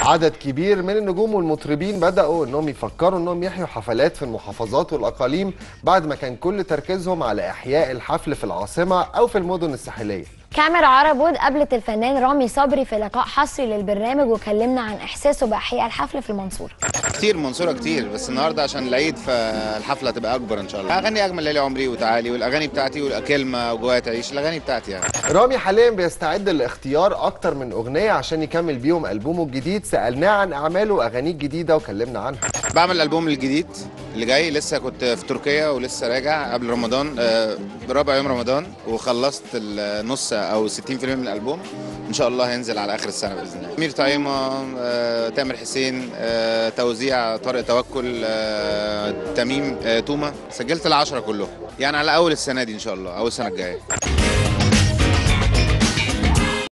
عدد كبير من النجوم والمطربين بدأوا انهم يفكروا انهم يحيوا حفلات في المحافظات والاقاليم بعد ما كان كل تركيزهم على احياء الحفل في العاصمة او في المدن الساحلية كاميرا عربود قابلت الفنان رامي صبري في لقاء حصري للبرنامج وكلمنا عن احساسه باحياء الحفل في المنصوره كتير منصوره كتير بس النهارده عشان العيد فالحفله هتبقى اكبر ان شاء الله اغاني اجمل ليالي عمري وتعالي والاغاني بتاعتي والكلمه وجواها تعيش الاغاني بتاعتي يعني رامي حاليا بيستعد لاختيار اكتر من اغنية عشان يكمل بيهم البومه الجديد سألناه عن اعماله واغانيه الجديده وكلمنا عنها بعمل الالبوم الجديد اللي جاي لسه كنت في تركيا ولسه راجع قبل رمضان آه، رابع يوم رمضان وخلصت النص او 60% من الالبوم ان شاء الله هينزل على اخر السنه باذن الله امير طعيمه آه، تامر حسين آه، توزيع طارق توكل آه، تميم آه، تومه سجلت العشرة كلهم يعني على اول السنه دي ان شاء الله اول السنه الجايه